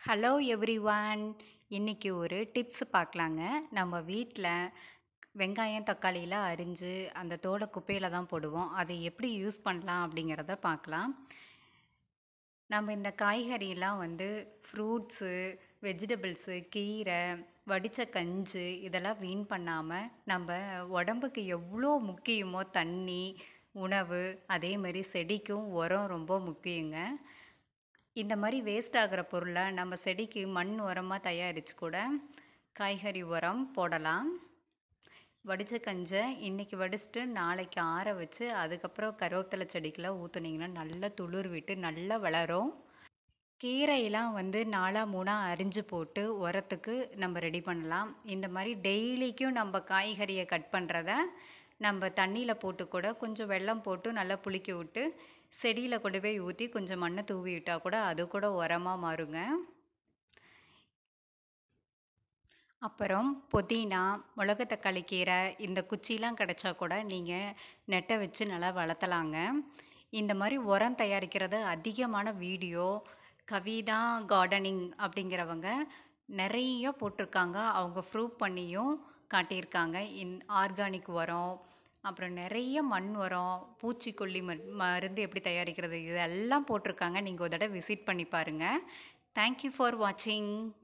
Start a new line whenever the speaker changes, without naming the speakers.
hello everyone இன்னைக்கு ஒரு tips பார்க்கலாங்க நம்ம வீட்டில் வெங்காயம் தக்காளிலாம் அரிஞ்சு அந்த தோலை குப்பையில் தான் போடுவோம் அதை எப்படி யூஸ் பண்ணலாம் அப்படிங்கிறத பார்க்கலாம் நம்ம இந்த காய்கறியெல்லாம் வந்து ஃப்ரூட்ஸு வெஜிடபிள்ஸு கீரை வடித்த கஞ்சி இதெல்லாம் வீண் பண்ணாமல் நம்ம உடம்புக்கு எவ்வளோ முக்கியமோ தண்ணி உணவு அதே மாதிரி செடிக்கும் உரம் ரொம்ப முக்கியங்க இந்த மாதிரி வேஸ்ட் ஆகிற பொருளை நம்ம செடிக்கு மண் உரமாக தயாரித்து கூட காய்கறி உரம் போடலாம் வடித்த கஞ்சை இன்றைக்கி வடிச்சிட்டு நாளைக்கு ஆற வச்சு அதுக்கப்புறம் கருவேப்பிலை செடிக்கெலாம் ஊற்றுனீங்கன்னா நல்லா துளிர் விட்டு நல்லா வளரும் கீரையெல்லாம் வந்து நாலாக மூணாக அரிஞ்சு போட்டு உரத்துக்கு நம்ம ரெடி பண்ணலாம் இந்த மாதிரி டெய்லிக்கும் நம்ம காய்கறியை கட் பண்ணுறத நம்ம தண்ணியில் போட்டு கூட கொஞ்சம் வெல்லம் போட்டு நல்லா புளிக்க விட்டு செடியில் கொண்டு போய் ஊற்றி கொஞ்சம் மண்ணை தூவி விட்டால் கூட அது கூட உரமாக மாறுங்க அப்புறம் புதினா மிளகு தக்காளி கீரை இந்த குச்சிலாம் கிடச்சா கூட நீங்கள் நெட்டை வச்சு நல்லா வளர்த்தலாங்க இந்த மாதிரி உரம் தயாரிக்கிறது அதிகமான வீடியோ கவிதா கார்டனிங் அப்படிங்கிறவங்க நிறைய போட்டிருக்காங்க அவங்க ப்ரூவ் பண்ணியும் காட்டியிருக்காங்க இன் ஆர்கானிக் உரம் அப்புறம் நிறைய மண் உரம் பூச்சிக்கொல்லி ம மருந்து எப்படி தயாரிக்கிறது இதெல்லாம் போட்டிருக்காங்க நீங்கள் ஒரு தடவை விசிட் பண்ணி பாருங்கள் தேங்க்யூ ஃபார் வாட்சிங்